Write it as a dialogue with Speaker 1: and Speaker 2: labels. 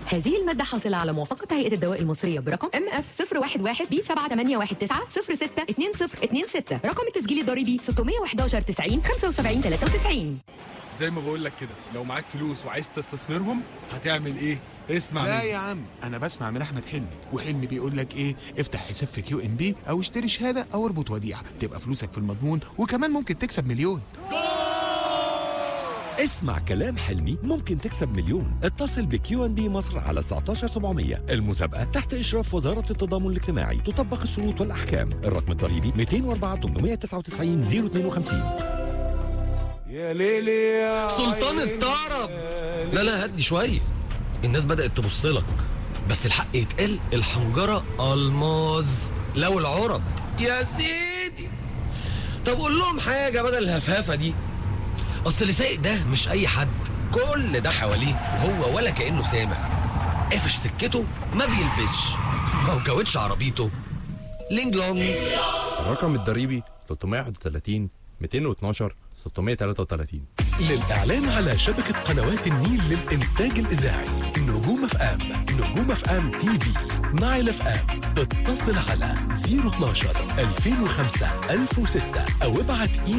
Speaker 1: هذه المادة حاصلة على موافقة هيئة الدواء المصرية برقم ام اف 011 بي 7819 062026 رقم التسجيل الضريبي 611 90 75 93
Speaker 2: زي ما بقول لك كده لو معاك فلوس وعايز تستثمرهم هتعمل ايه اسمع
Speaker 3: لا
Speaker 2: مني
Speaker 3: يا عم انا بسمع من احمد حلمي وحلمي بيقول لك ايه افتح حساب في كيو ام بي او اشتري شهاده او اربط وديعه تبقى فلوسك في المضمون وكمان ممكن تكسب مليون
Speaker 4: اسمع كلام حلمي ممكن تكسب مليون اتصل بكيو ان بي مصر على 19700 المسابقة تحت إشراف وزارة التضامن الاجتماعي تطبق الشروط والأحكام الرقم الضريبي 204 899 052
Speaker 3: يا ليلي يا
Speaker 5: سلطان الطرب لا لا هدي شويه الناس بدات تبص لك بس الحق يتقال الحنجره الماز لو العرب يا سيدي طب قول لهم حاجه بدل الهفهفه دي اصل اللي سايق ده مش اي حد كل ده حواليه وهو ولا كانه سامع قافش سكته ما بيلبسش ما هو كاوتش عربيته لينج لونج
Speaker 6: الرقم الضريبي 331 212 633
Speaker 7: للإعلان على شبكة قنوات النيل للإنتاج الإذاعي نجوم اف ام نجوم اف ام تي في نايل اف ام اتصل على 012 2005 1006 أو ابعت